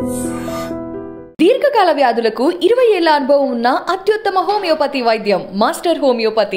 దీర్ఘకాల వ్యాధులకు ఇరవై ఏళ్ల అనుభవం ఉన్న అత్యుత్తమ హోమియోపతి వైద్యం మాస్టర్ హోమియోపతి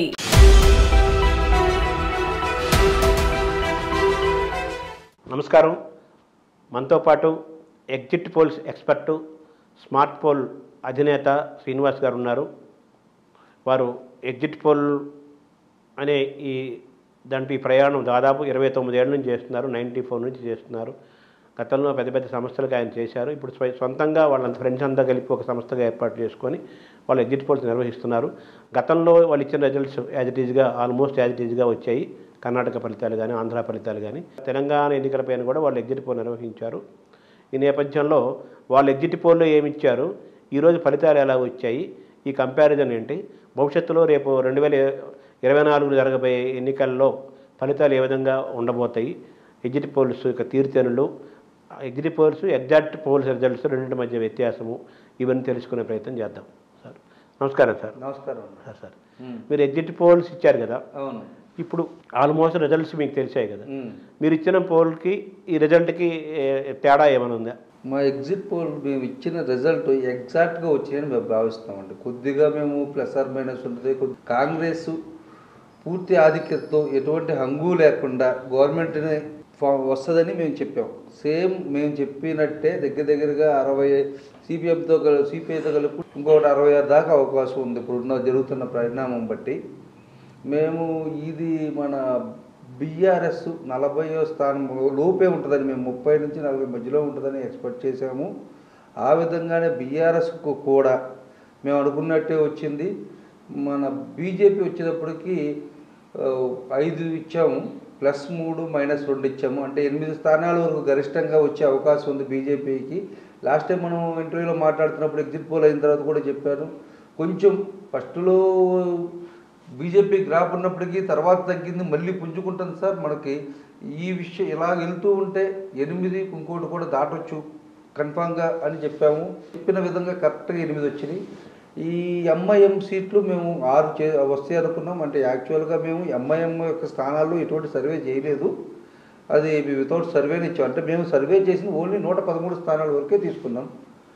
నమస్కారం మనతో పాటు exit polls expert smart poll అధినేత శ్రీనివాస్ గారు ఉన్నారు వారు ఎగ్జిట్ పోల్ అనే ఈ దాంట్లో ఈ ప్రయాణం దాదాపు ఇరవై తొమ్మిది ఏళ్ళ నుంచి చేస్తున్నారు నైంటీ ఫోర్ నుంచి చేస్తున్నారు గతంలో పెద్ద పెద్ద సంస్థలకు ఆయన చేశారు ఇప్పుడు స్వ- సొంతంగా వాళ్ళంత ఫ్రెండ్స్ అంతా కలిపి ఒక సంస్థగా ఏర్పాటు చేసుకొని వాళ్ళు ఎగ్జిట్ పోల్స్ నిర్వహిస్తున్నారు గతంలో వాళ్ళు ఇచ్చిన రిజల్ట్స్ యాజ్ ఇట్ ఈజ్గా ఆల్మోస్ట్ యాజ్ ఇట్ ఈజ్గా వచ్చాయి కర్ణాటక ఫలితాలు కానీ ఆంధ్ర ఫలితాలు కానీ తెలంగాణ ఎన్నికలపైన కూడా వాళ్ళు ఎగ్జిట్ పోల్ నిర్వహించారు ఈ నేపథ్యంలో వాళ్ళు ఎగ్జిట్ పోల్లో ఏమి ఇచ్చారు ఈరోజు ఫలితాలు ఎలా వచ్చాయి ఈ కంపారిజన్ ఏంటి భవిష్యత్తులో రేపు రెండు వేల ఇరవై నాలుగులో జరగబోయే ఎన్నికల్లో ఫలితాలు ఏ విధంగా ఉండబోతాయి ఎగ్జిట్ పోల్స్ యొక్క తీరుతెనులు exit polls exact polls results రెండింటి మధ్య వ్యత్యాసము ఇవన్నీ తెలుసుకునే ప్రయత్నం చేద్దాం సార్ నమస్కారం సార్ నమస్కారం అన్న. సార్ సార్ ఉమ్, మీరు ఎగ్జిట్ పోల్స్ ఇచ్చారు కదా అవును ఇప్పుడు ఆల్మోస్ట్ రిజల్ట్స్ మీకు తెలిసాయి కదా ఉమ్. మీరు ఇచ్చిన పోల్కి ఈ రిజల్ట్కి ఏ- తేడా ఏమైనా ఉందా మా ఎగ్జిట్ పోల్ మేము ఇచ్చిన రిజల్ట్ ఎగ్జాక్ట్గా వచ్చాయని మేము భావిస్తామండి కొద్దిగా మేము ప్లస్ ఆర్ మైనస్ ఉంటుంది కొద్ది- కాంగ్రెస్ పూర్తి ఆధిక్యతతో ఎటువంటి హంగు లేకుండా గవర్నమెంట్ని ఫా- వస్తుందని మేము చెప్పాం సేమ్ మేము చెప్పినట్టే దగ్గర దగ్గరగా అరవై సిపిఎంతో కలిపి సిపిఐతో కలిపి ఇంకొకటి అరవై ఆరు దాకా అవకాశం ఉంది ఇప్పుడున్న జరుగుతున్న పరిణామం బట్టి మేము ఇది మన బీఆర్ఎస్ నలభైయో స్థానం లోపే ఉంటుందని మేము ముప్పై నుంచి నలభై మధ్యలో ఉంటుందని ఎక్స్పెక్ట్ చేశాము ఆ విధంగానే బీఆర్ఎస్కు కూడా మేము అనుకున్నట్టే వచ్చింది మన బీజేపీ వచ్చేటప్పటికి ఆ, ఐదు ఇచ్చాము ప్లస్ మూడు మైనస్ రెండు ఇచ్చాము అంటే ఎనిమిది స్థానాల వరకు గరిష్టంగా వచ్చే అవకాశం ఉంది బీజేపీకి లాస్ట్ టైం మనం ఇంటర్వ్యూలో మాట్లాడుతున్నప్పుడు ఎగ్జిట్ పోల్ అయిన తర్వాత కూడా చెప్పాను కొంచెం ఫస్ట్లో బీజేపీ గ్రాఫ్ ఉన్నప్పటికీ తర్వాత తగ్గింది మళ్ళీ పుంజుకుంటుంది సార్ మనకి ఈ విషయం ఇలా వెళ్తూ ఉంటే ఎనిమిది ఇంకోటి కూడా దాటొచ్చు కన్ఫామ్గా అని చెప్పాము చెప్పిన విధంగా కరెక్ట్గా ఎనిమిది వచ్చినాయి ఈ ఎంఐఎం సీట్లు మేము ఆరు చే వస్తాయి అనుకున్నాం అంటే యాక్చువల్గా మేము ఎంఐఎం యొక్క స్థానాల్లో ఎటువంటి సర్వే చేయలేదు అది వితౌట్ సర్వేని ఇచ్చాం అంటే మేము సర్వే చేసిన ఓన్లీ నూట పదమూడు స్థానాల వరకే తీసుకున్నాం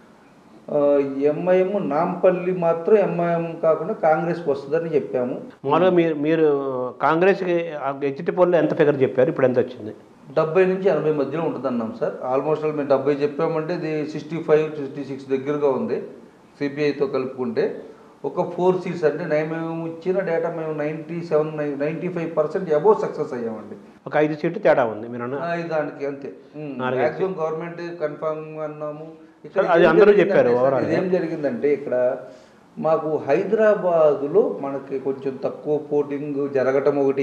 ఎంఐఎం నాంపల్లి మాత్రం ఎంఐఎం కాకుండా కాంగ్రెస్ వస్తుందని చెప్పాము మామూలుగా మీరు మీరు కాంగ్రెస్కి ఎగ్జిట్ పోల్లో ఎంత ఫిగర్ చెప్పారు ఇప్పుడు ఎంత వచ్చింది డెబ్బై నుంచి ఎనభై మధ్యలో ఉంటుంది అన్నాం సార్ ఆల్మోస్ట్ ఆల్ మేము డెబ్బై చెప్పామంటే ఇది సిక్స్టీ ఫైవ్ సిక్స్టీ సిక్స్ దగ్గరగా ఉంది సిపిఐతో కలుపుకుంటే ఒక ఫోర్ సీట్స్ అంటే నై- మేము ఇచ్చిన డేటా మేము ninety seven ninety five percent above success అయ్యామండి ఒక ఐదు సీట్లు తేడా ఉంది మీరు అన్న ఆ, ఇది దానికి అంతే నాలుగైదు మ్యాక్సిమం గవర్నమెంట్ కన్ఫర్మ్ అన్నాము సార్, అది ఏం అందరూ జరిగిందంటే చెప్పారు సార్, overall గా. ఇదేం జరిగిందంటే ఇక్కడ మాకు హైదరాబాదులో మనకి కొంచెం తక్కువ పోటింగ్ జరగటం ఒకటి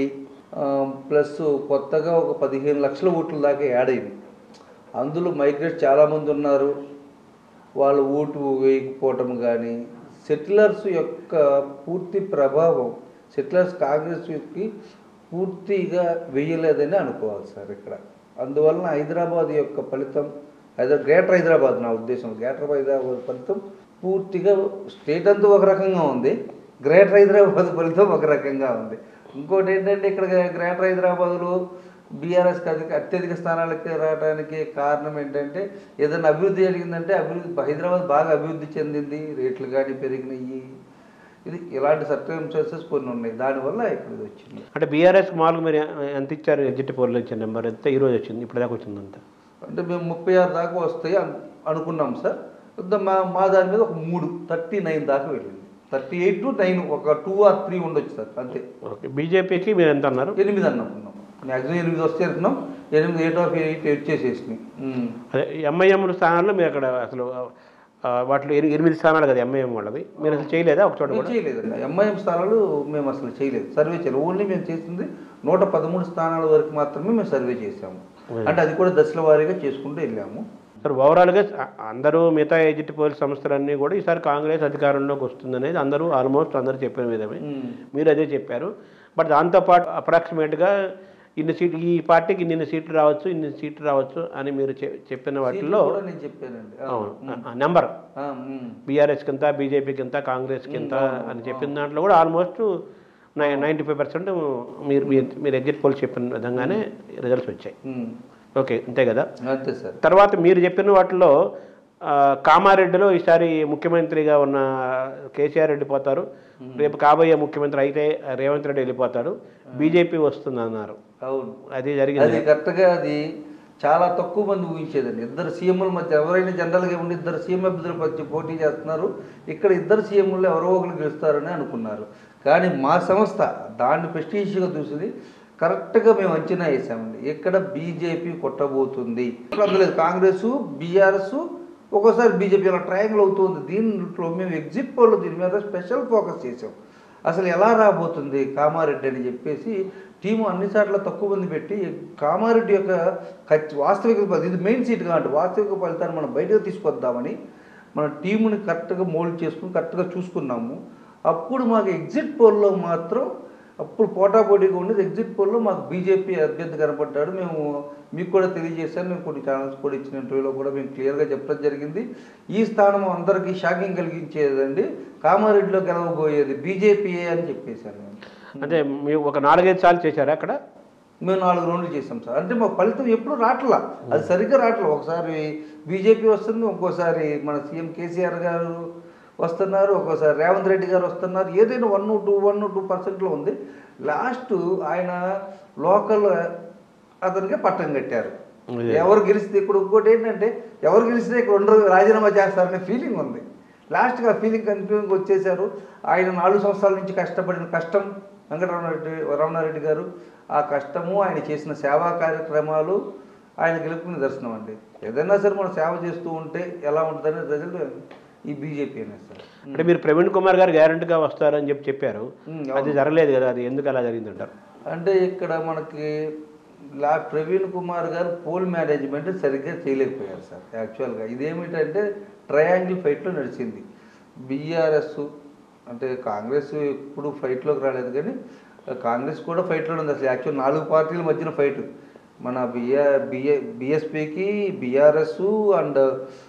ప్లస్ కొత్తగా ఒక పదిహేను లక్షల ఓట్ల దాకా యాడ్ అయింది అందులో మైగ్రేట్ చాలామంది ఉన్నారు వాళ్ళ ఓటు వేయకపోవటం కానీ సెటిలర్స్ యొక్క పూర్తి ప్రభావం సెటిలర్స్ కాంగ్రెస్ యొక్క పూర్తిగా వేయలేదని అనుకోవాలి సార్ ఇక్కడ అందువలన హైదరాబాద్ యొక్క ఫలితం హైదరా గ్రేటర్ హైదరాబాద్ నా ఉద్దేశం గ్రేటర్ హైదరాబాద్ ఫలితం పూర్తిగా స్టేట్ అంతా ఒక రకంగా ఉంది గ్రేటర్ హైదరాబాద్ ఫలితం ఒక రకంగా ఉంది ఇంకోటి ఏంటంటే ఇక్కడ గ్రేటర్ హైదరాబాద్లో బీఆర్ఎస్కి అధిక అత్యధిక స్థానాలకి రావడానికి కారణం ఏంటంటే ఏదైనా అభివృద్ధి జరిగిందంటే అభివృద్ధి హైదరాబాద్ బాగా అభివృద్ధి చెందింది రేట్లు కానీ పెరిగినాయి ఇది ఇలాంటి సర్కమ్స్టాన్సెస్ కొన్ని ఉన్నాయి దానివల్ల ఇక్కడ ఇది వచ్చింది అంటే బీఆర్ఎస్ మామూలుగా మీరు ఎంత ఇచ్చారు ఎగ్జిట్ పోల్లో ఇచ్చిన నెంబర్ ఎంత ఈ రోజు వచ్చింది ఇప్పుడు దాకా వచ్చింది అంత అంటే మేము ముప్పై ఆరు దాకా వస్తాయి అను- అనుకున్నాం సార్ ద- మా మా దాని మీద ఒక మూడు థర్టీ నైన్ దాకా వెళ్ళింది థర్టీ ఎయిట్ టు నైన్ ఒక టూ ఆర్ త్రీ ఉండొచ్చు సార్ అంతే ఓకే బీజేపీకి మీరు ఎంత అన్నారు ఎనిమిది అనుకున్నాం మ్యాక్సిమం ఎనిమిది వస్తే అనుకున్నాం ఎనిమిది ఎయిట్ ఆఫ్ ఎయిట్ వచ్చేసేసినాయి ఉమ్. అదే ఎంఐఎం స్థానాల్లో మీరు అక్కడ అసలు ఆ, వాటిలో ఎని- ఎనిమిది స్థానాలు కదా ఎంఐఎం వాళ్ళవి మీరు అసలు చేయలేదా ఒక చోట మేము కూడా చేయలేదండి ఎంఐఎం స్థానాలు మేము అసలు చేయలేదు సర్వే చేయలేదు ఓన్లీ మేము చేసింది నూట పదమూడు స్థానాల వరకు మాత్రమే మేము సర్వే చేసాము అంటే అది కూడా దశల వారీగా చేసుకుంటూ వెళ్ళాము సార్ ఓవరాల్గా అ- అందరూ మిగతా ఎగ్జిట్ పోల్ సంస్థలన్నీ కూడా ఈసారి కాంగ్రెస్ అధికారంలోకి వస్తుంది అనేది అందరూ ఆల్మోస్ట్ అందరూ చెప్పిన విధమే ఉమ్. మీరు అదే చెప్పారు బట్ దాంతోపాటు అప్రాక్సిమేట్గా ఇన్ని సీట్లు ఈ పార్టీకి ఇన్ని సీట్లు రావచ్చు ఇన్ని సీట్లు రావచ్చు అని మీరు చె- చెప్పిన వాటిల్లో కూడా నేను చెప్పానండి ఆ, అవును నెంబర్ ఆ, ఉమ్. బీఆర్ఎస్ కింద బీజేపీకి ఇంత కాంగ్రెస్కి ఇంత అని చెప్పిన దాంట్లో కూడా ఆల్మోస్ట్ నై నైంటీ ఫైవ్ పర్సెంట్ మీరు మీరు- మీరు ఎగ్జిట్ పోల్ చెప్పిన విధంగానే రిజల్ట్స్ వచ్చాయి ఉమ్. ఓకే అంతే కదా అంతే సార్ తర్వాత మీరు చెప్పిన వాటిలో ఆ, కామారెడ్డిలో ఈసారి ముఖ్యమంత్రిగా ఉన్న కేసీఆర్ వెళ్ళిపోతారు రేపు కాబోయే ముఖ్యమంత్రి అయితే రేవంత్ రెడ్డి వెళ్ళిపోతారు బీజేపీ వస్తుంది అన్నారు అవును అది జరిగింది అది కరెక్ట్గా అది చాలా తక్కువ మంది ఊహించేదండి ఇద్దరు సీఎంల మధ్య ఎవరైనా జనరల్గా ఉండి ఇద్దరు సీఎం అభ్యర్థుల మధ్య పోటీ చేస్తున్నారు ఇక్కడ ఇద్దరు సీఎంలు ఎవరో ఒకరు గెలుస్తారని అనుకున్నారు కానీ మా సంస్థ దాన్ని ప్రెస్టీజియస్గా చూసింది కరెక్ట్గా మేము అంచనా వేసామండి ఇక్కడ బీజేపీ కొట్టబోతుంది అందులేదు కాంగ్రెస్ బీఆర్ఎస్ ఒక్కోసారి బీజేపీ అలా ట్రయాంగిల్ అవుతుంది దీంట్లో మేము ఎగ్జిట్ పోల్ దీని మీద స్పెషల్ ఫోకస్ చేసాం అసలు ఎలా రాబోతుంది కామారెడ్డి అని చెప్పేసి టీము అన్నిసార్లు తక్కువ మంది పెట్టి కామారెడ్డి యొక్క ఖచ్చి వాస్తవిక ఫలి- ఇది మెయిన్ సీట్ కాబట్టి వాస్తవిక ఫలితాన్ని మనం బయటకు తీసుకొద్దామని మన టీముని కరెక్ట్గా మోల్డ్ చేసుకుని కరెక్ట్గా చూసుకున్నాము అప్పుడు మాకు ఎగ్జిట్ పోల్లో మాత్రం అప్పుడు పోటాపోటీగా ఉండేది ఎగ్జిట్ పోల్లో మాకు బీజేపీ అభ్యర్థి కనపడ్డాడు మేము మీకు కూడా తెలియజేశాను మేము కొన్ని ఛానల్స్ కూడా ఇచ్చిన ఇంటర్వ్యూలో కూడా మేము క్లియర్గా చెప్పడం జరిగింది ఈ స్థానం అందరికీ షాకింగ్ కలిగించేదండి కామారెడ్డిలో గెలవబోయేది బీజేపీయే అని చెప్పేశాను మేము అంటే మీరు ఒక నాలుగైదు సార్లు చేశారా అక్కడ మేము నాలుగు రౌండ్లు చేసాం సార్ అంటే మా ఫలితం ఎప్పుడు రావట్లా అది సరిగ్గా రావట్లా ఒకసారి బీజేపీ వస్తుంది ఇంకోసారి మన సీఎం కేసీఆర్ గారు వస్తున్నారు ఒక్కోసారి రేవంత్ రెడ్డి గారు వస్తున్నారు ఏదైనా వన్ టూ వన్ టూ పర్సెంట్లో ఉంది లాస్ట్ ఆయన లోకల్ అతనికి పట్టం కట్టారు అదే. ఎవరు గెలిస్తే ఇప్పుడు ఇంకోటి ఏంటంటే ఎవరు గెలిస్తే ఇక్కడ ఉండరు రాజీనామా చేస్తారనే ఫీలింగ్ ఉంది లాస్ట్గా ఫీలింగ్ కన్ఫ్యూజింగ్ వచ్చేసారు ఆయన నాలుగు సంవత్సరాల నుంచి కష్టపడిన కష్టం వెంకటరమణారెడ్డి రమణారెడ్డి గారు ఆ కష్టము ఆయన చేసిన సేవా కార్యక్రమాలు ఆయన గెలుపుకునే దర్శనం అండి ఏదైనా సరే మనం సేవ చేస్తూ ఉంటే ఎలా ఉంటుందనే రిజల్ట్ ఈ బీజేపీ అనేది సార్ అంటే మీరు ప్రవీణ్ కుమార్ గారు గ్యారంటీగా వస్తారని చెప్పి చెప్పారు ఉమ్, అది జరగలేదు కదా అది ఎందుకు అలా జరిగిందంటారు అంటే ఇక్కడ మనకి లా ప్రవీణ్ కుమార్ గారు పోల్ మేనేజ్మెంట్ సరిగ్గా చేయలేకపోయారు సార్ యాక్చువల్గా ఇదేమిటంటే ట్రయాంగిల్ ఫైట్లో నడిచింది బీఆర్ఎస్ అంటే కాంగ్రెస్ ఎప్పుడు ఫైట్లోకి రాలేదు కానీ కాంగ్రెస్ కూడా ఫైట్లో ఉంది అసలు యాక్చువల్ నాలుగు పార్టీల మధ్యన ఫైట్ మన బిఆర్ బిఏ బిఎస్పికి బీఆర్ఎస్ అండ్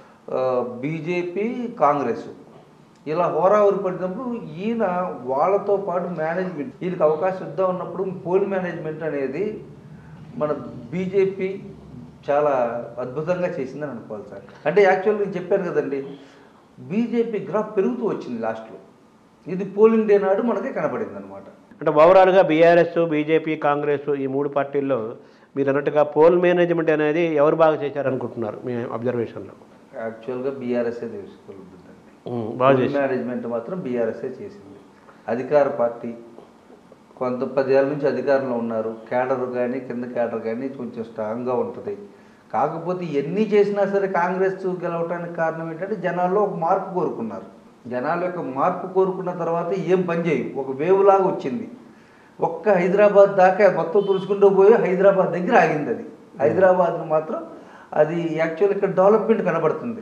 బీజేపీ కాంగ్రెస్ ఇలా హోరావరి పడినప్పుడు ఈయన వాళ్ళతో పాటు మేనేజ్మెంట్ ఈయనకి అవకాశం ఇద్దాం ఉన్నప్పుడు పోల్ మేనేజ్మెంట్ అనేది మన బీజేపీ చాలా అద్భుతంగా చేసిందని అనుకోవాలి సార్ అంటే యాక్చువల్గా నేను చెప్పాను కదండి బీజేపీ గ్రాఫ్ పెరుగుతూ వచ్చింది లాస్ట్లో ఇది పోలింగ్ డే నాడు మనకి కనపడింది అనమాట అంటే ఓవరాల్గా బీఆర్ఎస్ బీజేపీ కాంగ్రెస్ ఈ మూడు పార్టీల్లో మీరు అన్నట్టుగా పోల్ మేనేజ్మెంట్ అనేది ఎవరు బాగా చేశారనుకుంటున్నారు మీ అబ్జర్వేషన్లో యాక్చువల్గా బీఆర్ఎస్ఏ తెలుసుకోగలుగుతుందండి ఉమ్, బాగా పోల్ చేశారు మేనేజ్మెంట్ మాత్రం బీఆర్ఎస్ఏ చేసింది అధికార పార్టీ కొంత పదేళ్ళ నుంచి అధికారంలో ఉన్నారు కేడర్ కానీ కింద కేడర్ కానీ కొంచెం స్ట్రాంగ్గా ఉంటుంది కాకపోతే ఎన్ని చేసినా సరే కాంగ్రెస్ గెలవడానికి కారణం ఏంటంటే జనాల్లో ఒక మార్పు కోరుకున్నారు జనాల యొక్క మార్పు కోరుకున్న తర్వాత ఏం పని చేయు ఒక వేవ్ లాగా వచ్చింది ఒక్క హైదరాబాద్ దాకా మొత్తం తుడుచుకుంటూ పోయి హైదరాబాద్ దగ్గర ఆగింది అది హైదరాబాద్ను మాత్రం అది యాక్చువల్ ఇక్కడ డెవలప్మెంట్ కనబడుతుంది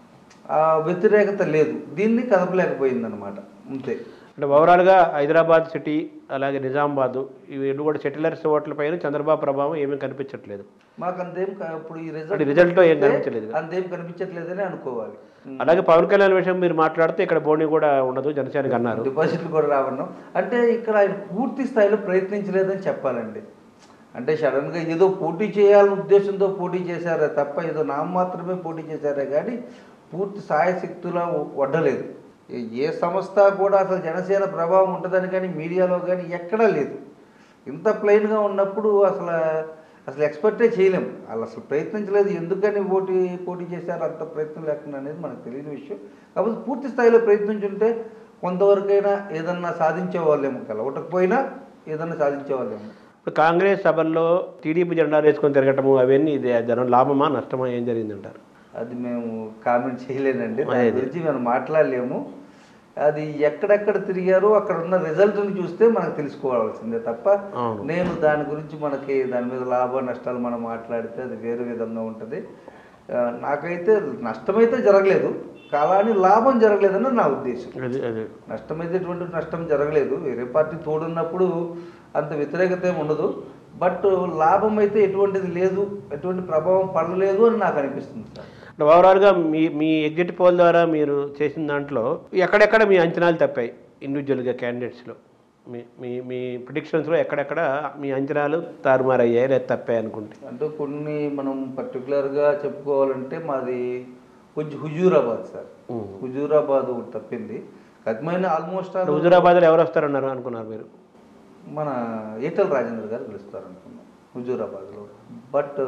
ఆ వ్యతిరేకత లేదు దీన్ని కదపలేకపోయింది అనమాట అంతే అంటే ఓవరాల్గా హైదరాబాద్ సిటీ అలాగే నిజామాబాద్ ఇవి రెండు కూడా సెటిలర్స్ ఓట్ల పైన చంద్రబాబు ప్రభావం ఏమీ కనిపించట్లేదు మాకు అంతేం క- ఇప్పుడు ఈ అంటే రిజల్ట్లో ఏం కనిపించలేదు. అంతేం కనిపించట్లేదని అనుకోవాలి అలాగే పవన్ కళ్యాణ్ విషయం మీరు మాట్లాడితే ఇక్కడ బోని కూడా ఉండదు జనసేనకి అన్నారు డిపాజిట్లు కూడా రావడం అంటే ఇక్కడ ఆయన పూర్తి స్థాయిలో ప్రయత్నించలేదని చెప్పాలండి అంటే సడన్గా ఏదో పోటీ చేయాలనే ఉద్దేశంతో పోటీ చేశారే తప్ప ఏదో నా మాత్రమే పోటీ చేశారే కానీ పూర్తి సాయశక్తులా వడ్డలేదు ఏ- ఏ సంస్థ కూడా అసలు జనసేన ప్రభావం ఉంటుందని కానీ మీడియాలో కానీ ఎక్కడా లేదు ఇంత ప్లెయిన్గా ఉన్నప్పుడు అసలు అసలు ఎక్స్పెక్టే చేయలేం వాళ్ళు అసలు ప్రయత్నించలేదు ఎందుకని పోటీ పోటీ చేశారు అంత ప్రయత్నం లేకుండా అనేది మనకు తెలియని విషయం కాకపోతే పూర్తి స్థాయిలో ప్రయత్నించుంటే కొంతవరకైనా ఏదన్నా సాధించేవాళ్ళేమో గెలవటకపోయినా ఏదన్నా సాధించేవాళ్ళేమో ఇప్పుడు కాంగ్రెస్ సభల్లో టీడీపీ జెండాలు వేసుకొని తిరగటము అవన్నీ ఇది జనం లాభమా నష్టమా ఏం జరిగిందంటారు అది మేము కామెంట్ చేయలేనండి దాని అదే. గురించి మేము మాట్లాడలేము అది ఎక్కడెక్కడ తిరిగారో అక్కడ ఉన్న రిజల్ట్ని చూస్తే మనకు తెలుసుకోవాల్సిందే తప్ప అవును. నేను దాని గురించి మనకి దాని మీద లాభ నష్టాలు మనం మాట్లాడితే అది వేరే విధంగా ఉంటుంది ఆ, నాకైతే నష్టమైతే జరగలేదు కాలాని లాభం జరగలేదని నా ఉద్దేశం అది అది నష్టమైతే ఎటువంటి నష్టం జరగలేదు వేరే పార్టీ తోడున్నప్పుడు అంత వ్యతిరేకత ఏమి ఉండదు బట్ లాభం అయితే ఎటువంటిది లేదు ఎటువంటి ప్రభావం పడలేదు అని నాకు అనిపిస్తుంది సార్ అంటే ఓవరాల్గా మీ మీ ఎగ్జిట్ పోల్ ద్వారా మీరు చేసిన దాంట్లో ఎక్కడెక్కడ మీ అంచనాలు తప్పాయి ఇండివిజువల్గా క్యాండిడేట్స్లో మీ మీ మీ ప్రిడిక్షన్స్లో ఎక్కడెక్కడ మీ అంచనాలు తారుమారయ్యాయి లేదా తప్పాయి అనుకుంటే అంటే కొన్ని మనం పర్టికులర్గా చెప్పుకోవాలంటే మాది కొంచెం హుజూరాబాద్ సార్ హుజూరాబాద్ ఒకటి తప్పింది కత్మైన ఆల్మోస్ట్ ఆల్ హుజురాబాద్లో ఎవరు వస్తారన్నారు అనుకున్నారు మీరు మన ఈటల రాజేంద్ర గారు గెలుస్తారు అనుకున్నాం హుజూరాబాద్లో బట్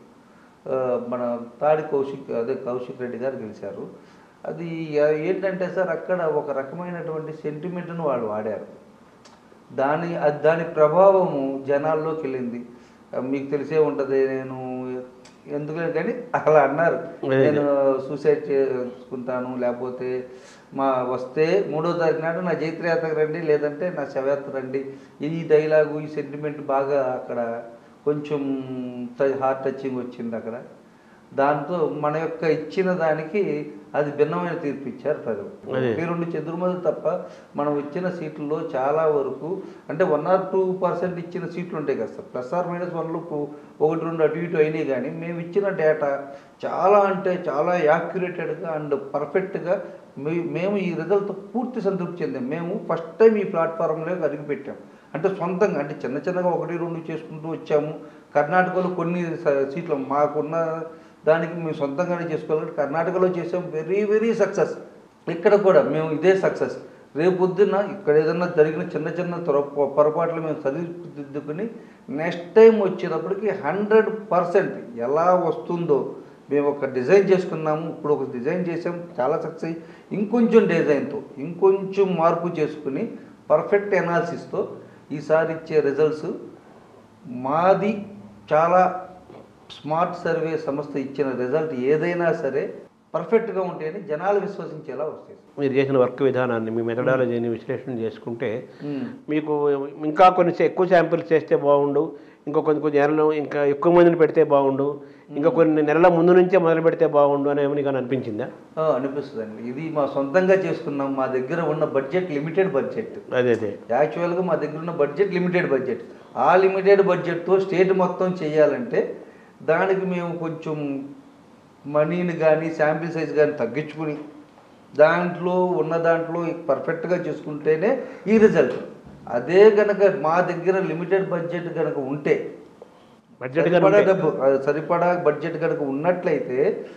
ఆ, మన తాడి కౌశిక్ అదే కౌశిక్ రెడ్డి గారు గెలిచారు అది ఆ, ఏంటంటే సార్ అక్కడ ఒక రకమైనటువంటి సెంటిమెంట్ను వాళ్ళు వాడారు దాని అది దాని ప్రభావము జనాల్లోకి వెళ్ళింది ఆ, మీకు తెలిసే ఉంటుంది నేను ఎందుకు కానీ అలా అన్నారు అదే. నేను సూసైడ్ చేసుకుంటాను లేకపోతే మా వస్తే మూడో తారీఖు నాడు నా జైత్రయాత్రకు రండి లేదంటే నా శవయాత్ర రండి ఈ డైలాగు ఈ సెంటిమెంట్ బాగా అక్కడ కొంచెం హార్ట్ టచింగ్ వచ్చింది అక్కడ దాంతో మన యొక్క ఇచ్చిన దానికి అది భిన్నమైన తీర్పు ఇచ్చారు ప్రజలు అదే. ఒకటి రెండు చంద్రుమలు తప్ప మనం ఇచ్చిన సీట్లలో చాలా వరకు అంటే వన్ ఆర్ టూ పర్సెంట్ ఇచ్చిన సీట్లు ఉంటాయి కదా సార్ ప్లస్ ఆర్ మైనస్ వన్లు ఒకటి రెండు అటు ఇటు అయినాయి కానీ మేము ఇచ్చిన డేటా చాలా అంటే చాలా యాక్యురేటెడ్గా అండ్ పర్ఫెక్ట్గా మేము ఈ రిజల్ట్ పూర్తి సంతృప్తి చెందాం మేము ఫస్ట్ టైం ఈ ప్లాట్ఫారంలో అడుగు పెట్టాం అంటే సొంతంగా అంటే చిన్న చిన్నగా ఒకటి రెండు చేసుకుంటూ వచ్చాము కర్ణాటకలో కొన్ని స- సీట్లు మాకున్న దానికి మేము సొంతంగానే చేసుకోవాలి కర్ణాటకలో చేసాం వెరీ వెరీ సక్సెస్ ఇక్కడ కూడా మేము ఇదే సక్సెస్ రేపొద్దున ఇక్కడ ఏదన్నా జరిగిన చిన్న చిన్న తొర- పొరపాట్లు మేము సరిదిద్దుకుని నెక్స్ట్ టైం వచ్చేటప్పటికి హండ్రెడ్ పర్సెంట్ ఎలా వస్తుందో మేము ఒక డిజైన్ చేసుకున్నాము ఇప్పుడు ఒక డిజైన్ చేసాం చాలా సక్సెస్ ఇంకొంచెం డిజైన్తో ఇంకొంచెం మార్పు చేసుకుని పర్ఫెక్ట్ ఎనాలిసిస్తో ఈసారి ఇచ్చే రిజల్ట్స్ మాది చాలా స్మార్ట్ సర్వే సంస్థ ఇచ్చిన రిజల్ట్ ఏదైనా సరే పర్ఫెక్ట్గా ఉంటేనే జనాలు విశ్వసించేలా వస్తాయి మీరు చేసిన వర్క్ విధానాన్ని మీ మెథడాలజీని విశ్లేషణ చేసుకుంటే మ్మ్. మీకు ఇంకా కొన్ని చే- ఎక్కువ శాంపిల్స్ చేస్తే బాగుండు ఇంకా కొన్ని కొన్ని నెలలు ఇంకా ఎక్కువ మందిని పెడితే బాగుండు ఇంకా కొన్ని నెలల ముందు నుంచే మొదలు పెడితే బాగుండు అని ఏమైనా నీకు అనిపించిందా ఆ, అనిపిస్తుందండి ఇది మా సొంతంగా చేసుకున్నాం మా దగ్గర ఉన్న బడ్జెట్ లిమిటెడ్ బడ్జెట్ అదే అదే యాక్చువల్గా మా దగ్గర ఉన్న బడ్జెట్ లిమిటెడ్ బడ్జెట్ ఆ లిమిటెడ్ బడ్జెట్తో స్టేట్ మొత్తం చేయాలంటే దానికి మేము కొంచెం మనీని కానీ శాంపిల్ సైజ్ కానీ తగ్గించుకుని దాంట్లో ఉన్న దాంట్లో పర్ఫెక్ట్గా చేసుకుంటేనే ఈ రిజల్ట్ అదే కనుక మా దగ్గర లిమిటెడ్ బడ్జెట్ కనుక ఉంటే బడ్జెట్ సరిపడా డబ్బు అది సరిపడా బడ్జెట్ కనుక ఉన్నట్లయితే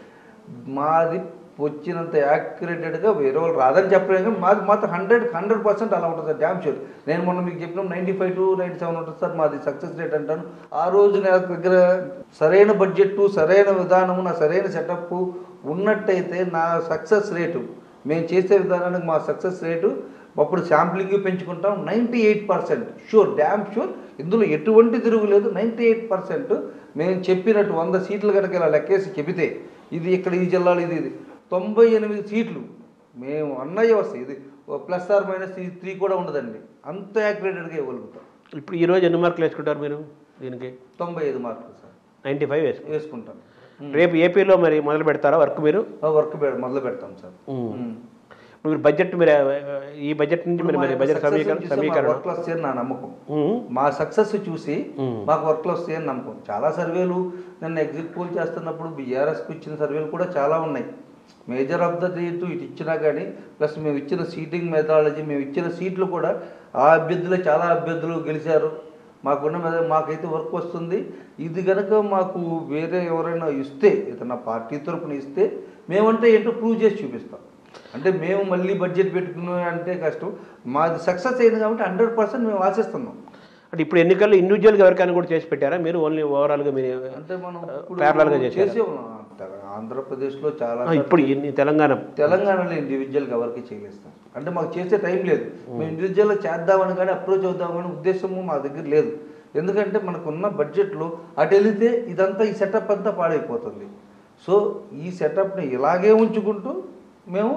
మాది వచ్చినంత యాక్యురేటెడ్గా వేరే వాళ్ళు రాదని చెప్పలేము కానీ మాది మాత్రం హండ్రెడ్ హండ్రెడ్ పర్సెంట్ అలా ఉంటుంది సార్ డ్యామ్ షూర్ నేను మొన్న మీకు చెప్పిన ninety five to ninety seven ఉంటుంది సార్ మాది సక్సెస్ రేట్ అంటాను ఆ రోజు నా దగ్గర సరైన బడ్జెట్ సరైన విధానము నా సరైన సెటప్ ఉన్నట్టయితే నా సక్సెస్ రేటు మేము చేసే విధానానికి మా సక్సెస్ రేటు అప్పుడు శాంప్లింగ్ పెంచుకుంటాం ninety eight percent sure damn sure ఇందులో ఎటువంటి తిరుగులేదు నైంటీ ఎయిట్ పర్సెంట్ మేము చెప్పినట్టు వంద సీట్లు కనుక ఇలా లెక్కేసి చెబితే ఇది ఇక్కడ ఈ జిల్లాలో ఇది ఇది తొంభై ఎనిమిది సీట్లు మేము అన్నయ్య వస్తాయి ఇది ప్లస్ ఆర్ మైనస్ ఈ త్రీ కూడా ఉండదండి అంత యాక్యురేటెడ్గా ఇవ్వగలుగుతాం ఇప్పుడు ఈ రోజు ఎన్ని మార్కులు వేసుకుంటారు మీరు దీనికి తొంభై ఐదు మార్కులు సార్ నైంటీ ఫైవ్ వేసుకుంటారు వేసుకుంటాం రేపు ఏపీలో మరి మొదలు పెడతారా వర్క్ మీరు వర్క్ మొదలు పెడతాం సార్ మ్మ్. ఇప్పుడు మీరు బడ్జెట్ మీరు ఆ, ఈ బడ్జెట్ నుంచి మీరు మరి బడ్జెట్ సమీకరణ సమీకరణ వర్క్ వస్తాయని నా నమ్మకం మ్మ్. మా సక్సెస్ చూసి మ్మ్. మాకు వర్క్లు వస్తాయని నమ్మకం చాలా సర్వేలు నన్ను ఎగ్జిట్ పోల్ చేస్తున్నప్పుడు బీఆర్ఎస్కి ఇచ్చిన సర్వేలు కూడా చాలా ఉన్నాయి మేజర్ ఆఫ్ ద రేటు ఇటు ఇచ్చినా కానీ ప్లస్ మేము ఇచ్చిన సీటింగ్ మెథడాలజీ మేము ఇచ్చిన సీట్లు కూడా ఆ అభ్యర్థులు చాలా అభ్యర్థులు గెలిచారు మాకున్న మీద మాకైతే వర్క్ వస్తుంది ఇది కనుక మాకు వేరే ఎవరైనా ఇస్తే ఏదైనా పార్టీ తరపున ఇస్తే మేమంటే ఏంటో ప్రూవ్ చేసి చూపిస్తాం అంటే మేము మళ్ళీ బడ్జెట్ పెట్టుకున్నాం అంటే కష్టం మాది సక్సెస్ అయింది కాబట్టి హండ్రెడ్ పర్సెంట్ మేము ఆశిస్తున్నాం అంటే ఇప్పుడు ఎన్నికల్లో ఇండివిజువల్గా ఎవరికైనా కూడా చేసి పెట్టారా మీరు ఓన్లీ ఓవరాల్గా మీరు అంటే మనం ఇప్పుడు Parallel గా చేశారా? చేసే ఉన్నాం. తెల- ఆంధ్రప్రదేశ్లో చాలా ఆ, ఇప్పుడు ఇన్ని తెలంగాణ తెలంగాణలో ఇండివిజువల్గా ఎవరికి చేయలేస్తాం అంటే మాకు చేసే టైం లేదు మేము ఇండివిజువల్గా చేద్దామని కానీ అప్రోచ్ అవుదామని ఉద్దేశము మా దగ్గర లేదు ఎందుకంటే మనకున్న బడ్జెట్లో అటు వెళితే ఇదంతా ఈ సెటప్ అంతా పాడైపోతుంది సో ఈ సెటప్ని ఇలాగే ఉంచుకుంటూ మేము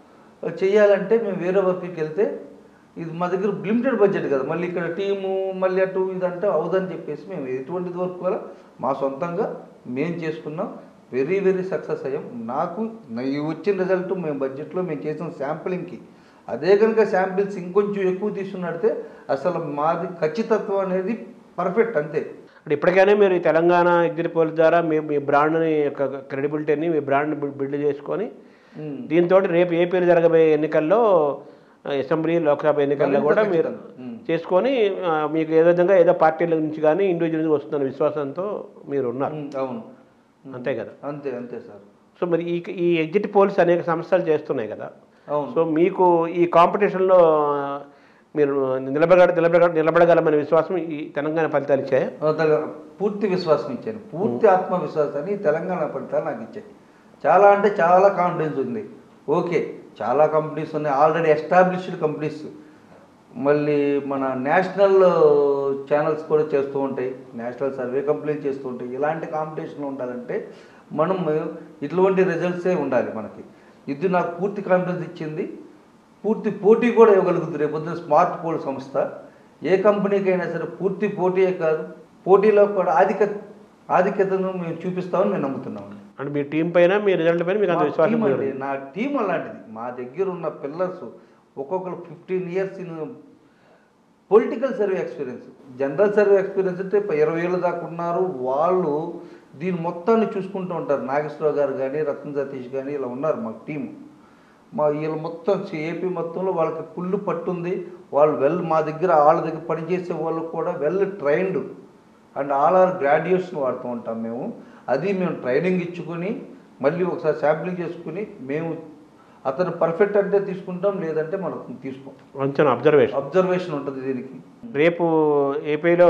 చేయాలంటే మేము వేరే వర్క్కి వెళ్తే ఇది మా దగ్గర లిమిటెడ్ బడ్జెట్ కదా మళ్ళీ ఇక్కడ టీము మళ్ళీ అటు ఇదంటే అవుదని చెప్పేసి మేము ఎటువంటిది వర్క్ వల్ల మా సొంతంగా మేము చేసుకున్నాం వెరీ వెరీ సక్సెస్ అయ్యాం నాకు నా- ఈ వచ్చిన రిజల్ట్ మేము బడ్జెట్లో మేము చేసిన శాంప్లింగ్కి అదే కనుక శాంపిల్స్ ఇంకొంచెం ఎక్కువ తీసుకున్నడితే అసలు మాది ఖచ్చితత్వం అనేది పర్ఫెక్ట్ అంతే అంటే ఇప్పటికైనా మీరు ఈ తెలంగాణ ఎగ్జిట్ పోల్ ద్వారా మీ మీ బ్రాండ్ని యొక్క క్రెడిబిలిటీని మీ బ్రాండ్ని బిల్డ్ చేసుకొని ఉమ్. దీంతో రేపు ఏపీలో జరగబోయే ఎన్నికల్లో ఆ, అసెంబ్లీ లోక్సభ ఎన్నికల్లో మరింత కూడా మీరు ఖచ్చితంగా. ఉమ్. చేసుకొని ఆ, మీకు ఏ విధంగా ఏదో పార్టీల నుంచి కానీ ఇండివిజువల్ నుంచి వస్తుందన్న విశ్వాసంతో మీరు ఉన్నారు ఉమ్, అవును ఉమ్. అంతే కదా అంతే అంతే సార్ సో మరి ఈ ఈ ఎగ్జిట్ పోల్స్ అనేక సంస్థలు చేస్తున్నాయి కదా అవును సో మీకు ఈ కాంపిటీషన్లో మీరు నిలబడ నిలబడ నిలబడగలమనే విశ్వాసం ఈ తెలంగాణ ఫలితాలు ఇచ్చాయి తెల- పూర్తి విశ్వాసం ఇచ్చాను పూర్తి ఆత్మవిశ్వాసాన్ని తెలంగాణ ఫలితాలు నాకు ఇచ్చాయి చాలా అంటే చాలా కాన్ఫిడెన్స్ ఉంది ఓకే చాలా కంపెనీస్ ఉన్నాయి ఆల్రెడీ ఎస్టాబ్లిష్డ్ కంపెనీస్ మళ్ళీ మన నేషనల్ ఛానల్స్ కూడా చేస్తూ ఉంటాయి నేషనల్ సర్వే కంపెనీలు చేస్తూ ఉంటాయి ఇలాంటి కాంపిటీషన్ ఉండాలంటే మనం ఇటువంటి రిజల్ట్సే ఉండాలి మనకి ఇది నాకు పూర్తి కాన్ఫిడెన్స్ ఇచ్చింది పూర్తి పోటీ కూడా ఇవ్వగలుగుతుంది రేపొద్దున స్మార్ట్ పోల్ సంస్థ ఏ కంపెనీకైనా సరే పూర్తి పోటీయే కాదు పోటీలో కూడా ఆధిక ఆధిక్యతను మేము చూపిస్తామని మేము నమ్ముతున్నామండి అంటే మీ టీం పైన మీ రిజల్ట్ పైన మీకు అంత మా విశ్వాసం టీం అండి, కుదిరింది. నా టీం అలాంటిది మా దగ్గర ఉన్న పిల్లర్స్ ఒక్కొక్కరు fifteen years in political survey experience general survey experience అంటే ఇప్ప- ఇరవై ఏళ్ళ దాకా ఉన్నారు వాళ్ళు దీని మొత్తాన్ని చూసుకుంటూ ఉంటారు నాగేశ్వరరావు గారు కానీ రత్న సతీష్ కానీ ఇలా ఉన్నారు మా టీం మా వీళ్ళు మొత్తం ఏపీ మొత్తంలో వాళ్ళకి కుళ్ళు పట్టుంది వాళ్ళు వెల్ మా దగ్గర వాళ్ళ దగ్గర పనిచేసే వాళ్ళు కూడా well trained and all are గ్రాడ్యుయేట్స్ని వాడుతూ ఉంటాం మేము అది మేము ట్రైనింగ్ ఇచ్చుకొని మళ్ళీ ఒకసారి శాంప్లింగ్ చేసుకుని మేము అతను పర్ఫెక్ట్ అంటే తీసుకుంటాం లేదంటే మనం తీసుకోం కొంచెం అబ్జర్వేషన్ అబ్జర్వేషన్ ఉంటుంది దీనికి రేపు ఏపీలో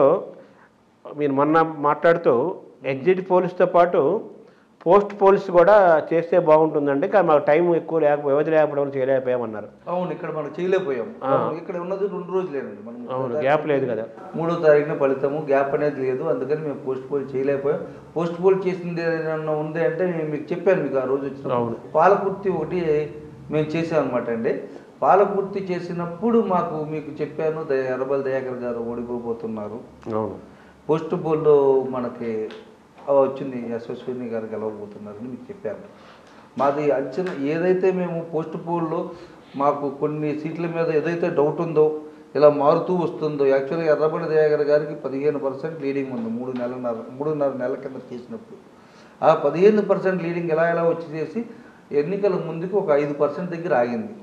మీరు మొన్న మాట్లాడుతూ ఎగ్జిట్ పోల్స్తో పాటు పోస్ట్ పోల్స్ కూడా చేస్తే బాగుంటుందండి కానీ మాకు టైం ఎక్కువ లేక వ్యవధి లేకపోవడం వల్ల చేయలేకపోయామన్నారు అవును ఇక్కడ మనం చేయలేకపోయాం ఆ. అవును, ఇక్కడ ఉన్నది రెండు రోజులేనండి మనం అవును గ్యాప్ లేదు కదా మూడో తారీఖున ఫలితము గ్యాప్ అనేది లేదు అందుకని మేము పోస్ట్ పోల్ చేయలేకపోయాం పోస్ట్ పోల్ చేసింది ఏదైనా ఉంది అంటే నేను మీకు చెప్పాను మీకు ఆ రోజు వచ్చిన అవును. పాలకుర్తి ఒకటి మేము చేసాం అనమాట అండి పాలకుర్తి చేసినప్పుడు మాకు మీకు చెప్పాను దయ ఎర్రబల్ దయాకర్ గారు ఓడిపోబోతున్నారు అవును పోస్ట్ పోల్లో మనకి ఆ వచ్చింది యశస్విని గారు గెలవబోతున్నారని మీకు చెప్పాను మాది అంచనా ఏదైతే మేము పోస్ట్ పోల్లో మాకు కొన్ని సీట్ల మీద ఏదైతే డౌట్ ఉందో ఇలా మారుతూ వస్తుందో యాక్చువల్గా ఎర్రబడి దయాగర్ గారికి పదిహేను పర్సెంట్ లీడింగ్ ఉంది మూడు నెలన్నర మూడున్నర నెలల కింద చేసినప్పుడు ఆ పదిహేను పర్సెంట్ లీడింగ్ ఎలా ఎలా వచ్చి చేసి ఎన్నికల ముందుకు ఒక ఐదు పర్సెంట్ దగ్గర ఆగింది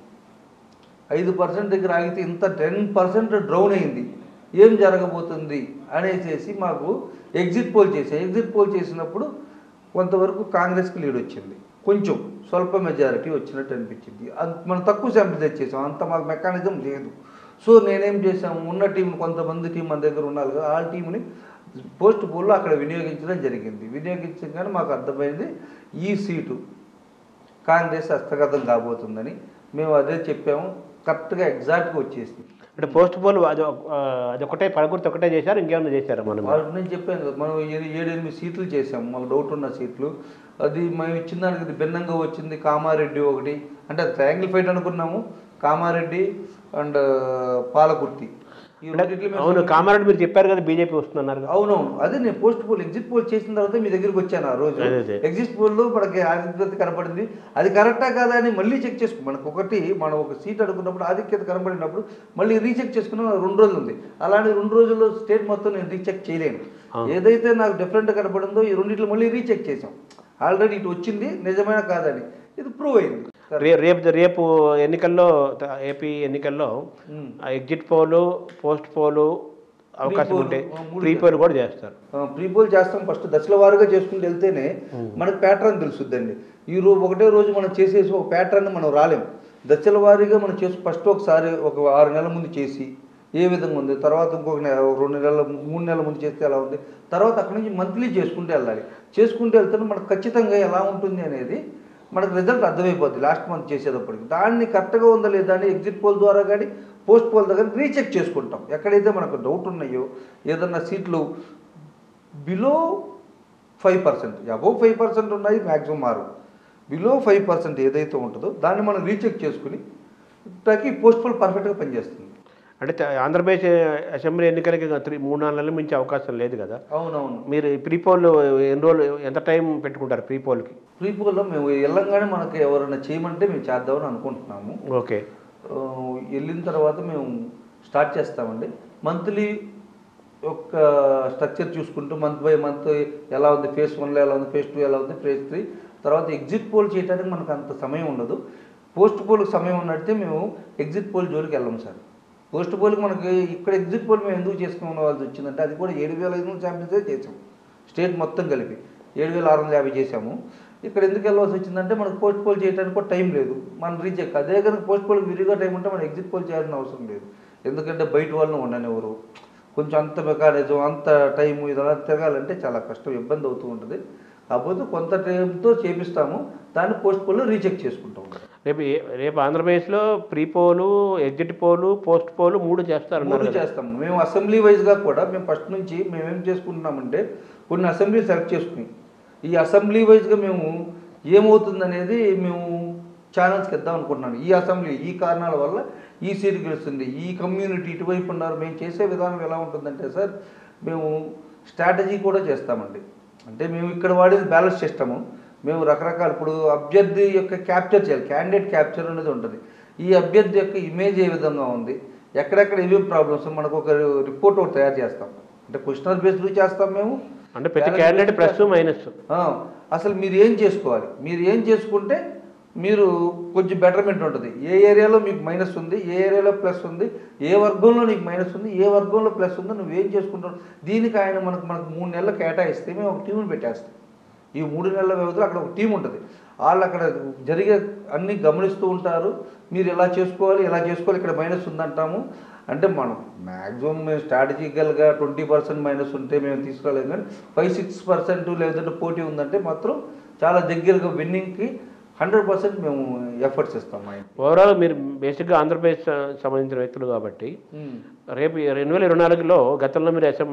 ఐదు పర్సెంట్ దగ్గర ఆగితే ఇంత టెన్ పర్సెంట్ డ్రౌన్ అయింది ఏం జరగబోతుంది అనేసి మాకు ఎగ్జిట్ పోల్ చేసి ఎగ్జిట్ పోల్ చేసినప్పుడు కొంతవరకు కాంగ్రెస్కి లీడ్ వచ్చింది కొంచెం స్వల్ప మెజారిటీ వచ్చినట్టు అనిపించింది అది మనం తక్కువ శాంపిల్ తెచ్చేసాం అంత మాకు మెకానిజం లేదు సో నేనేం చేశాము ఉన్న టీం కొంతమంది టీం మన దగ్గర ఉన్నారు కదా ఆ టీంని పోస్ట్ పోల్లో అక్కడ వినియోగించడం జరిగింది వినియోగించగానే మాకు అర్థమైంది ఈ సీటు కాంగ్రెస్ హస్తగతం కాబోతుందని మేము అదే చెప్పాము కరెక్ట్గా ఎగ్జాక్ట్గా వచ్చేసింది అంటే పోస్ట్ పోల్ అది ఒక- ఆ, అది ఒకటే పడగుర్తి ఒకటే చేశారు ఇంకేమైనా చేశారా మనం వాళ్ళు నేను చెప్పాను కదా మనం ఏడు ఏడు ఎనిమిది సీట్లు చేసాము మాకు డౌట్ ఉన్న సీట్లు అది మేము ఇచ్చిన దానికి భిన్నంగా వచ్చింది కామారెడ్డి ఒకటి అంటే అది ట్రయాంగిల్ ఫైట్ అనుకున్నాము కామారెడ్డి అండ్ పాలకుర్తి ఈ రెండిట్లో మేము అవును కామారెడ్డి మీరు చెప్పారు కదా బీజేపీ వస్తుందన్నారు కదా. అవునవును అదే నేను పోస్ట్ పోల్ ఎగ్జిట్ పోల్ చేసిన తర్వాత మీ దగ్గరికి వచ్చాను ఆ రోజు అదే, అదే. ఎగ్జిట్ పోల్లో మనకి ఆధిక్యత కనపడింది అది కరెక్టా కాదా అని మళ్ళీ చెక్ చేసుకో మనకు ఒకటి మనం ఒక సీట్ అడుగున్నప్పుడు ఆధిక్యత కనపడినప్పుడు మళ్ళీ రీచెక్ చేసుకున్న రెండు రోజులు ఉంది అలాంటి రెండు రోజుల్లో స్టేట్ మొత్తం నేను రీచెక్ చేయలేను ఏదైతే నాకు డిఫరెంట్ కనపడిందో ఈ రెండిట్లో మళ్ళీ రీచెక్ చేసాం ఆల్రెడీ ఇటు వచ్చింది నిజమైన కాదని ఇది ప్రూవ్ అయింది రే రేపు రేపు ఎన్నికల్లో త- ఏపీ ఎన్నికల్లో ఉమ్. ఆ ఎగ్జిట్ పోలు పోస్ట్ పోలు అవకాశం పోల్, ఉంటే ఆ, మూడు ప్రీ పోల్ కూడా చేస్తారు ప్రీపోల్ చేస్తాం ఫస్ట్ దశల వారీగా చేసుకుంటూ వెళ్తేనే మనకు ప్యాటర్న్ తెలుసుద్దండి ఈ రోజు ఒకటే రోజు మనం చేసేసి ఒక ప్యాటర్న్ మనం రాలేం దశల వారీగా మనం చేసి ఫస్ట్ ఒకసారి ఒక ఆరు నెలల ముందు చేసి ఏ విధంగా ఉంది తర్వాత ఇంకొక నెల ఒక రెండు నెలల మూడు నెలల ముందు చేస్తే ఎలా ఉంది తర్వాత అక్కడి నుంచి మంత్లీ చేసుకుంటూ వెళ్ళాలి చేసుకుంటూ వెళ్తే మనకు ఖచ్చితంగా ఎలా ఉంటుంది అనేది మనకు రిజల్ట్ అర్థమైపోద్ది లాస్ట్ మంత్ చేసేటప్పటికి దాన్ని కరెక్ట్గా ఉందా లేదా అని ఎగ్జిట్ పోల్ ద్వారా కానీ పోస్ట్ పోల్ దగ్గర రీచెక్ చేసుకుంటాం ఎక్కడైతే మనకు డౌట్ ఉన్నాయో ఏదన్నా సీట్లు below five percent above five percent ఉన్నాయి మ్యాక్సిమం మారు బిలో ఫైవ్ పర్సెంట్ ఏదైతే ఉంటుందో దాన్ని మనం రీచెక్ చేసుకుని తాకి పోస్ట్ పోల్ పర్ఫెక్ట్గా పనిచేస్తుంది అంటే త- ఆంధ్రప్రదేశ్ అసెంబ్లీ ఎన్నికలకి ఇంకా త్రీ మూడు నాలుగు నెలల మించి అవకాశం లేదు కదా అవునవును మీరు ప్రీ పోల్ ఎన్ని రోజులు ఎంత టైం పెట్టుకుంటారు ప్రీ పోల్కి ప్రీ పోల్లో మేము వెళ్ళంగానే మనకి ఎవరైనా చేయమంటే మేము చేద్దామని అనుకుంటున్నాము ఓకే ఆ, వెళ్ళిన తర్వాత మేము స్టార్ట్ చేస్తామండి మంత్లీ యొక్క స్ట్రక్చర్ చూసుకుంటూ మంత్ బై మంత్ ఎలా ఉంది ఫేస్ వన్లో ఎలా ఉంది ఫేస్ టూ ఎలా ఉంది ఫేస్ త్రీ తర్వాత ఎగ్జిట్ పోల్ చేయడానికి మనకు అంత సమయం ఉండదు పోస్ట్ పోల్కి సమయం ఉన్నట్టే మేము ఎగ్జిట్ పోల్ జోలికి వెళ్ళాము సార్ పోస్ట్ పోల్కి మనకి ఇక్కడ ఎగ్జిట్ పోల్ మేము ఎందుకు చేసుకోవాల్సి వచ్చిందంటే అది కూడా ఏడు వేల ఐదు వందల ఛాంపియన్సే చేసాం స్టేట్ మొత్తం కలిపి ఏడు వేల ఆరు వందల యాభై చేసాము ఇక్కడ ఎందుకు వెళ్ళవలసి వచ్చిందంటే మనకు పోస్ట్ పోల్ చేయడానికి కూడా టైం లేదు మనం రీచెక్ అదే కనుక పోస్ట్ పోల్ విరిగా టైం ఉంటే మనం ఎగ్జిట్ పోల్ చేయాల్సిన అవసరం లేదు ఎందుకంటే బయట వాళ్ళని ఉండనివ్వరు కొంచెం అంత మెకానిజం అంత టైము ఇదంతా తిరగాలంటే చాలా కష్టం ఇబ్బంది అవుతూ ఉంటుంది కాకపోతే కొంత టైంతో చేపిస్తాము దాన్ని పోస్ట్ పోల్లో రీచెక్ చేసుకుంటాం రేపు ఏ- రేపు ఆంధ్రప్రదేశ్లో pre poll exit poll post poll మూడు చేస్తారన్నారు మూడు కదా. చేస్తాము మేము అసెంబ్లీ వైజ్గా కూడా మేము ఫస్ట్ నుంచి మేము ఏం చేసుకుంటున్నామంటే కొన్ని అసెంబ్లీ సెలెక్ట్ చేసుకుని ఈ అసెంబ్లీ వైజ్గా మేము ఏమవుతుందనేది మేము ఛానల్స్కి ఇద్దాం అనుకుంటున్నాను ఈ అసెంబ్లీ ఈ కారణాల వల్ల ఈ సీట్ గెలుస్తుంది ఈ కమ్యూనిటీ ఇటువైపు ఉన్నారు మేము చేసే విధానం ఎలా ఉంటుందంటే సార్ మేము స్ట్రాటజీ కూడా చేస్తామండి అంటే మేము ఇక్కడ వాడేది బ్యాలెన్స్ సిస్టము మేము రకరకాల ఇప్పుడు అభ్యర్థి యొక్క క్యాప్చర్ చేయాలి క్యాండిడేట్ క్యాప్చర్ అనేది ఉంటుంది ఈ అభ్యర్థి యొక్క ఇమేజ్ ఏ విధంగా ఉంది ఎక్కడెక్కడ ఏమేమి ప్రాబ్లమ్స్ మనకు ఒక రిపోర్ట్ ఒకటి తయారు చేస్తాం అంటే క్వశ్చనర్ బేస్డ్ చేస్తాం మేము అంటే ప్రతి క్యాండిడేట్ ప్లస్ మైనస్ ఆ, అసలు మీరు ఏం చేసుకోవాలి మీరు ఏం చేసుకుంటే మీరు కొంచెం బెటర్మెంట్ ఉంటుంది ఏ ఏరియాలో మీకు మైనస్ ఉంది ఏ ఏరియాలో ప్లస్ ఉంది ఏ వర్గంలో నీకు మైనస్ ఉంది ఏ వర్గంలో ప్లస్ ఉందో నువ్వు ఏం చేసుకుంటావు దీనికి ఆయన మనకు మనకు మూడు నెలలు కేటాయిస్తే మేము ఒక టీంని పెట్టేస్తాం ఈ మూడు నెలల వ్యవధిలో అక్కడ ఒక టీం ఉంటుంది వాళ్ళు అక్కడ జరిగే అన్ని గమనిస్తూ ఉంటారు మీరు ఎలా చేసుకోవాలి ఎలా చేసుకోవాలి ఇక్కడ మైనస్ ఉందంటాము అంటే మనం మ్యాక్సిమం మేము స్ట్రాటజికల్గా ట్వంటీ పర్సెంట్ మైనస్ ఉంటే మేము తీసుకురాలేము కానీ ఫైవ్ సిక్స్ పర్సెంట్ లేదంటే పోటీ ఉందంటే మాత్రం చాలా దగ్గరగా విన్నింగ్కి హండ్రెడ్ పర్సెంట్ మేము ఎఫర్ట్స్ ఇస్తాం మా ఇంట్లో ఓవరాల్ మీరు బేసిక్గా ఆంధ్రప్రదేశ్ సంబంధించిన వ్యక్తులు కాబట్టి రేపు రెండు వేల ఇరవై నాలుగులో గతంలో మీరు అసెం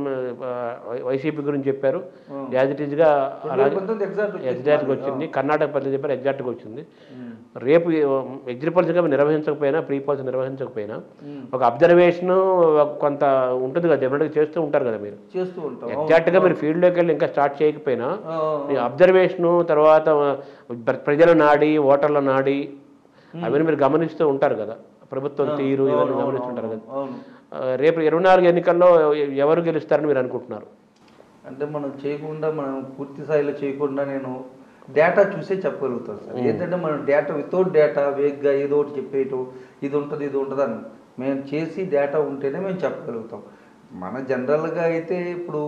వైసీపీ గురించి చెప్పారు యాజ్ ఇట్ ఈజ్గా అలాగే పంతొమ్మిది ఎగ్జాక్ట్ ఎగ్జాక్ట్గా వచ్చింది కర్ణాటక పద్ధతి చెప్పారు ఎగ్జాక్ట్గా వచ్చింది రేపు ఎగ్జిట్ పోల్స్ నిర్వహించకపోయినా ప్రీ పోల్స్ నిర్వహించకపోయినా ఒక అబ్జర్వేషన్ కొంత ఉంటుంది కదా డెఫినెట్గా చేస్తూ ఉంటారు కదా మీరు చేస్తూ ఉంటాం ఎగ్జాక్ట్గా మీరు ఫీల్డ్లోకి వెళ్ళి ఇంకా స్టార్ట్ చేయకపోయినా ఆ, ఈ అబ్జర్వేషను తర్వాత ప్ర- ప్రజల నాడి ఓటర్ల నాడి అవన్నీ మీరు గమనిస్తూ ఉంటారు కదా ప్రభుత్వం తీరు ఇవన్నీ గమనిస్తుంటారు కదా అవును ఆ, రేపు ఇరవై నాలుగు ఎన్నికల్లో ఎ- ఎవరు గెలుస్తారని మీరు అనుకుంటున్నారు అంటే మనం చేయకుండా మనం పూర్తి స్థాయిలో చేయకుండా నేను డేటా చూసే చెప్పగలుగుతాను సార్ ఏంటంటే మనం డేటా వితౌట్ డేటా వేగ్గా ఏదో ఒకటి చెప్పేయటం ఇది ఉంటుంది ఇది ఉంటుంది అని మేము చేసి డేటా ఉంటేనే మేము చెప్పగలుగుతాం మన జనరల్గా అయితే ఇప్పుడు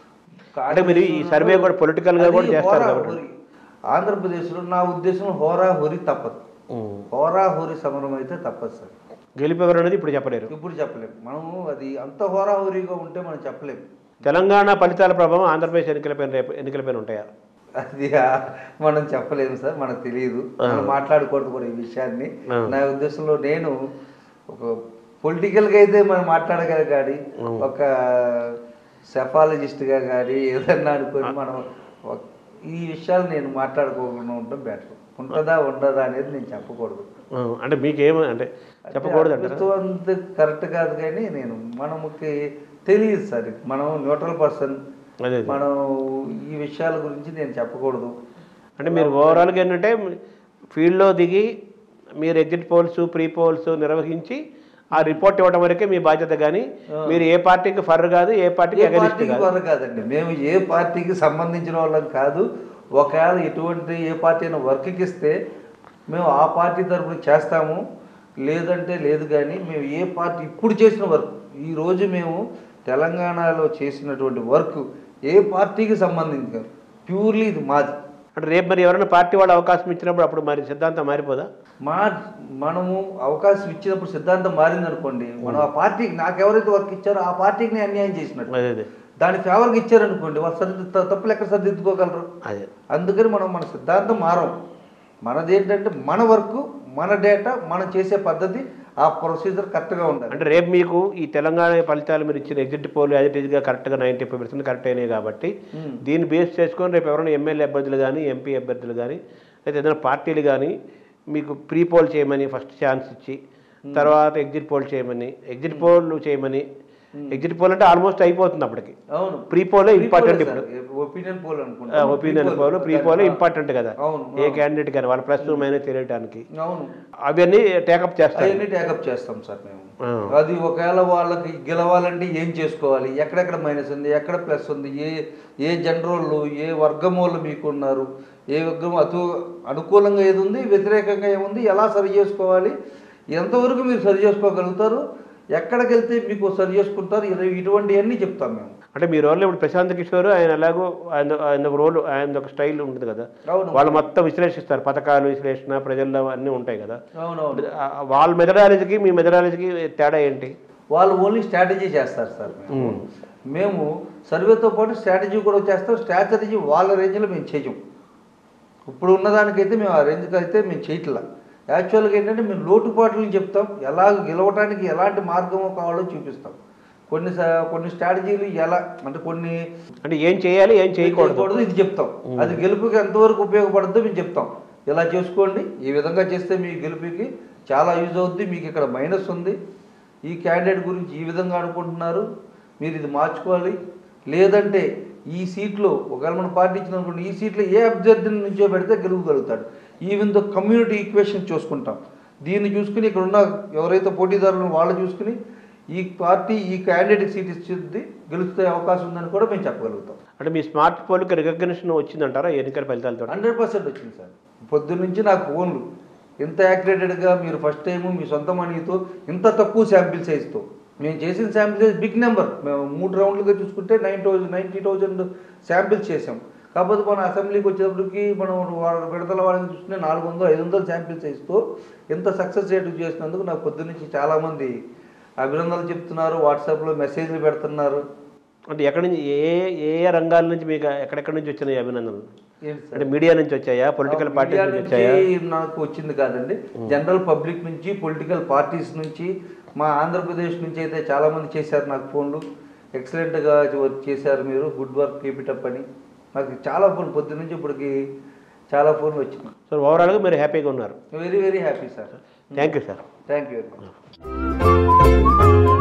అంటే మీరు ఈ సర్వే కూడా పొలిటికల్ గా కూడా అది చేస్తారు హోరా కాబట్టి హోరీ. ఆంధ్రప్రదేశ్లో నా ఉద్దేశం హోరా హోరీ తప్పదు హోరా హోరీ సమరం అయితే తప్పదు సార్ గెలుపు ఎవరు అనేది ఇప్పుడు చెప్పలేరు ఇప్పుడు చెప్పలేము మనము అది అంత హోరా హోరీగా ఉంటే మనం చెప్పలేము తెలంగాణ ఫలితాల ప్రభావం ఆంధ్రప్రదేశ్ ఎన్నికలపైన రేపు ఎన్నికలపైన ఉంటాయా అది ఆ, మనం చెప్పలేము సార్ మనకు తెలియదు మనం మాట్లాడకూడదు కూడా ఈ విషయాన్ని ఆ. నా ఉద్దేశంలో నేను ఒక పొలిటికల్గా అయితే మనం మాట్లాడగల కానీ ఒక సెఫాలజిస్ట్గా కానీ ఏదన్నా అనుకొని మనం ఒక- ఈ విషయాలు నేను మాట్లాడుకోకుండా ఉండడం బెటర్ ఉంటుందా ఉండదా అనేది నేను చెప్పకూడదు ఆ, అంటే మీకేమో అంటే చెప్పకూడదు అంటారా అంత కరెక్ట్ కాదు కానీ నేను మనకి తెలియదు సార్ మనం న్యూట్రల్ పర్సన్ అదే అదే. మనం ఈ విషయాల గురించి నేను చెప్పకూడదు అంటే మీరు ఓవరాల్గా ఏంటంటే ఫీల్డ్లో దిగి మీరు ఎగ్జిట్ పోల్స్ ప్రీ పోల్స్ నిర్వహించి ఆ రిపోర్ట్ ఇవ్వడం వరకే మీ బాధ్యత కానీ మీరు ఏ పార్టీకి ఫర్ కాదు ఏ పార్టీకి ఏ అగనిస్ట్ పార్టీకి కాదు వరకు కాదండి మేము ఏ పార్టీకి సంబంధించిన వాళ్ళం కాదు ఒకవేళ ఎటువంటి ఏ పార్టీ అయినా వర్క్కి ఇస్తే మేము ఆ పార్టీ తరఫున చేస్తాము లేదంటే లేదు కానీ మేము ఏ పార్టీ ఇప్పుడు చేసిన వర్క్ ఈరోజు మేము తెలంగాణలో చేసినటువంటి వర్క్ ఏ పార్టీకి సంబంధించి కాదు ప్యూర్లీ ఇది మాది అంటే రేపు మరి ఎవరైనా పార్టీ వాళ్ళు అవకాశం ఇచ్చినప్పుడు అప్పుడు మరి సిద్ధాంతం మారిపోదా మా మనము అవకాశం ఇచ్చినప్పుడు సిద్ధాంతం మారిందనుకోండి మనం ఆ పార్టీకి నాకు ఎవరైతే వర్క్ ఇచ్చారో ఆ పార్టీకి నేను అన్యాయం చేసినట్టు అదే అదే దాని ఫేవర్గా ఇచ్చారనుకోండి వాళ్ళు సరిది తప్పులు ఎక్కడ సరిదిద్దుకోగలరు అదే అందుకని మనం మన సిద్ధాంతం మారం మనది ఏంటంటే మన వర్క్ మన డేటా మనం చేసే పద్ధతి ఆ ప్రొసీజర్ కరెక్ట్గా ఉండాలి అంటే రేపు మీకు ఈ తెలంగాణ ఫలితాలు మీరు ఇచ్చిన ఎగ్జిట్ పోల్ యాజ్ ఇట్ ఈజ్గా కరెక్ట్గా నైంటీ ఫైవ్ పర్సెంట్ కరెక్ట్ అయినాయి కాబట్టి మ్మ్. దీన్ని బేస్ చేసుకొని రేపు ఎవరైనా ఎమ్మెల్యే అభ్యర్థులు కానీ ఎంపీ అభ్యర్థులు కానీ లేదా ఏదైనా పార్టీలు కానీ మీకు ప్రీ పోల్ చేయమని ఫస్ట్ ఛాన్స్ ఇచ్చి తర్వాత ఎగ్జిట్ పోల్ చేయమని ఎగ్జిట్ పోల్ చేయమని ఎగ్జిట్ పోల్ అంటే ఆల్మోస్ట్ అయిపోతుంది అప్పటికి అవును ప్రీ పోలే ఇంపార్టెంట్ ఇప్పుడు ఒపీనియన్ పోల్ అనుకుంటా opinion poll pre poll important కదా అవును ఏ క్యాండిడేట్ కానీ వాళ్ళ ప్లస్ మైనస్ తెలియడానికి అవును అవన్నీ టేకప్ చేస్తారు అవన్నీ ట్యాకప్ చేస్తాం సార్ మేము ఆ. అది ఒకవేళ వాళ్ళకి గెలవాలంటే ఏం చేసుకోవాలి ఎక్కడెక్కడ మైనస్ ఉంది ఎక్కడ ప్లస్ ఉంది ఏ ఏ జనరోళ్ళు ఏ వర్గం వాళ్ళు మీకు ఉన్నారు ఏ వర్గం అటు అనుకూలంగా ఏది ఉంది వ్యతిరేకంగా ఏముంది ఎలా సరి చేసుకోవాలి ఎంతవరకు మీరు సరి చేసుకోగలుగుతారు ఎక్కడికి వెళ్తే మీకు సరి చేసుకుంటారు ఇది- ఇటువంటివన్నీ చెప్తాం మేము అంటే మీ రోల్లో ఇప్పుడు ప్రశాంత్ కిషోర్ ఆయన ఎలాగో ఆయన ఆయన ఒక రోల్ ఆయన ఒక స్టైల్ ఉంటుంది కదా అవును వాళ్ళు మొత్తం విశ్లేషిస్తారు పథకాలు విశ్లేషణ ప్రజల్లో అన్నీ ఉంటాయి కదా అవునవును ఆ, వాళ్ళ మెథడాలజీకి మీ మెథడాలజీకి తేడా ఏంటి వాళ్ళు ఓన్లీ స్ట్రాటజీ చేస్తారు సార్ మేము. మేము సర్వేతో పాటు స్ట్రాటజీ కూడా చేస్తాం స్ట్రాటజీ వాళ్ళ రేంజ్లో మేము చేయం ఇప్పుడు ఉన్నదానికైతే మేము ఆ రేంజ్కి అయితే మేము చేయట్లా యాక్చువల్గా ఏంటంటే మేము లోటుపాట్లను చెప్తాం ఎలా గెలవటానికి ఎలాంటి మార్గం కావాలో చూపిస్తాం కొన్ని స- కొన్ని స్ట్రాటజీలు ఎలా అంటే కొన్ని అంటే ఏం చేయాలి ఏం చేయకూడదు చేయకూడదు ఇది చెప్తాం అది గెలుపుకి ఎంతవరకు ఉపయోగపడుతుందో మేము చెప్తాం ఇలా చేసుకోండి ఈ విధంగా చేస్తే మీ గెలుపుకి చాలా యూజ్ అవుద్ది మీకు ఇక్కడ మైనస్ ఉంది ఈ క్యాండిడేట్ గురించి ఈ విధంగా అనుకుంటున్నారు మీరు ఇది మార్చుకోవాలి లేదంటే ఈ సీట్లో ఒకవేళ మన పార్టీ ఇచ్చిన అనుకోండి ఈ సీట్లో ఏ అభ్యర్థిని నుంచో పెడితే గెలుపగలుగుతాడు ఈవెన్ దో కమ్యూనిటీ ఈక్వేషన్ చూసుకుంటాం దీన్ని చూసుకుని ఇక్కడ ఉన్న ఎవరైతే పోటీదారులు వాళ్ళు చూసుకుని ఈ పార్టీ ఈ క్యాండిడేట్ సీట్ ఇచ్చింది గెలుస్తే అవకాశం ఉందని కూడా మేము చెప్పగలుగుతాం అంటే మీ స్మార్ట్ ఫోన్కి రికగ్నిషన్ వచ్చిందంటారా ఎన్నికల ఫలితాలతో హండ్రెడ్ పర్సెంట్ వచ్చింది సార్ పొద్దున్న నుంచి నాకు ఫోన్లు ఇంత యాక్యురేటెడ్గా మీరు ఫస్ట్ టైం మీ సొంత మనీతో ఇంత తక్కువ శాంపిల్ సైజ్తో మేము చేసిన శాంపిల్ సైజ్ బిగ్ నెంబర్ మేము మూడు రౌండ్లుగా చూసుకుంటే nine thousand ninety thousand samples చేసాం కాకపోతే మన అసెంబ్లీకి వచ్చేటప్పటికి మనం వాళ్ళ విడతల వాళ్ళని చూసుకుంటే నాలుగు వందలు ఐదు వందల శాంపిల్ సైజ్తో ఇంత సక్సెస్ రేట్ చేసినందుకు నాకు పొద్దున్న నుంచి చాలామంది అభినందనలు చెప్తున్నారు వాట్సాప్లో మెసేజ్లు పెడుతున్నారు అంటే ఎక్కడి నుంచి ఏ ఏ ఏ రంగాల నుంచి మీకు ఎక్కడెక్కడి నుంచి వచ్చినాయి ఈ అభినందనలు ఏంటి సార్ అంటే మీడియా నుంచి వచ్చాయా పొలిటికల్ పార్టీ మీడియా నుంచి వచ్చాయా నుంచి నాకు వచ్చింది కాదండి జనరల్ పబ్లిక్ నుంచి పొలిటికల్ పార్టీస్ నుంచి మా ఆంధ్రప్రదేశ్ నుంచి అయితే చాలా మంది చేశారు నాకు ఫోన్లు ఎక్సలెంట్గా వర్క్ చేశారు మీరు good work keep it up అని నాకు చాలా ఫోన్ పొద్దు నుంచి ఇప్పటికి చాలా ఫోన్లు వచ్చినాయి సో ఓవరాల్గా మీరు హ్యాపీగా ఉన్నారు very very happy sir thank you sir thank you very much